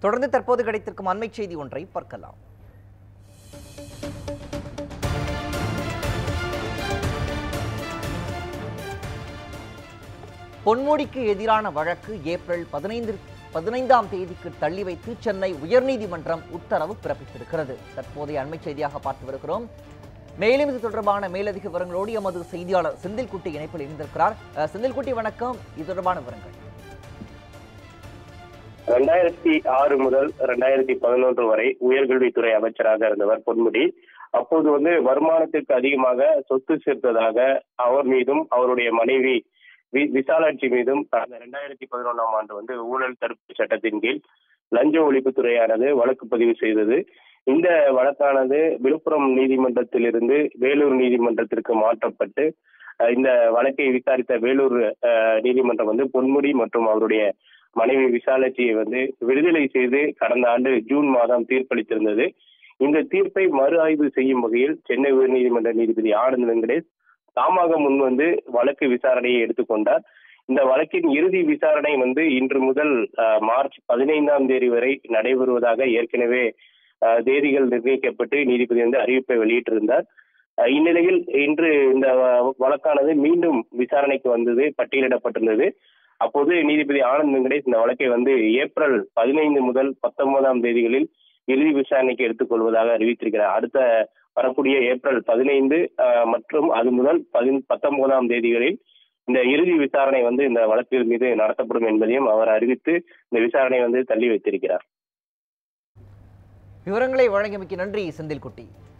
தொடர்ந்து தற்போது கிடைத்திருக்கும் அண்மை செய்தி ஒன்றை பார்க்கலாம் பொன்முடிக்கு எதிரான வழக்கு ஏப்ரல் பதினைந்து பதினைந்தாம் தேதிக்கு தள்ளி வைத்து சென்னை உயர்நீதிமன்றம் உத்தரவு பிறப்பித்திருக்கிறது தற்போதைய அண்மை செய்தியாக பார்த்து வருகிறோம் மேலும் இது தொடர்பான மேலதிக விவரங்களோடு எமது செய்தியாளர் செந்தில்குட்டி இணைப்பில் இணைந்திருக்கிறார் அஹ், செந்தில்குட்டி வணக்கம் இது தொடர்பான விவரங்கள் ரெண்டாயிரத்தி ஆறு முதல் ரெண்டாயிரத்தி பதினொன்று வரை உயர்கல்வித்துறை அமைச்சராக இருந்தவர் பொன்முடி அப்போது வந்து வருமானத்திற்கு அதிகமாக சொத்து சேர்த்ததாக அவர் மீதும் அவருடைய மனைவி வி- விசாலாட்சி மீதும் கடந்த ரெண்டாயிரத்தி பதினொன்றாம் ஆண்டு வந்து ஊழல் தடுப்பு சட்டத்தின் கீழ் லஞ்ச ஒழிப்புத்துறையானது வழக்கு பதிவு செய்தது இந்த வழக்கானது விழுப்புரம் நீதிமன்றத்திலிருந்து வேலூர் நீதிமன்றத்திற்கு மாற்றப்பட்டு அஹ், இந்த வழக்கை விசாரித்த வேலூர் அஹ், நீதிமன்றம் வந்து பொன்முடி மற்றும் அவருடைய மனைவி விசாலாட்சியை வந்து விடுதலை செய்து கடந்த ஆண்டு ஜூன் மாதம் தீர்ப்பளித்திருந்தது இந்த தீர்ப்பை மறு ஆய்வு செய்யும் வகையில் சென்னை உயர்நீதிமன்ற நீதிபதி ஆனந்த் வெங்கடேஷ் தாமாக முன் வந்து வழக்கு விசாரணையை எடுத்துக்கொண்டார் இந்த வழக்கின் இறுதி விசாரணை வந்து இன்று முதல் அஹ், மார்ச் பதினைந்தாம் தேதி வரை நடைபெறுவதாக ஏற்கனவே அஹ், தேதிகள் நிர்ணயிக்கப்பட்டு நீதிபதி வந்து அறிவிப்பை வெளியிட்டிருந்தார் அஹ், இந்நிலையில் இன்று இந்த வ- வழக்கானது மீண்டும் விசாரணைக்கு வந்தது பட்டியலிடப்பட்டிருந்தது அப்போது நீதிபதி ஆனந்த் வெங்கடேஷ் இந்த வழக்கை வந்து ஏப்ரல் பதினைந்து முதல் பத்தொன்பதாம் தேதிகளில் இறுதி விசாரணைக்கு எடுத்துக்கொள்வதாக அறிவித்திருக்கிறார் அடுத்த வரக்கூடிய ஏப்ரல் பதினைந்து மற்றும் அது முதல் பதின் பத்தொன்பதாம் தேதிகளில் இந்த இறுதி விசாரணை வந்து இந்த வழக்கில் மீது நடத்தப்படும் என்பதையும் அவர் அறிவித்து இந்த விசாரணை வந்து தள்ளி வைத்திருக்கிறார் விவரங்களை வழங்கியமைக்கு நன்றி செந்தில்குட்டி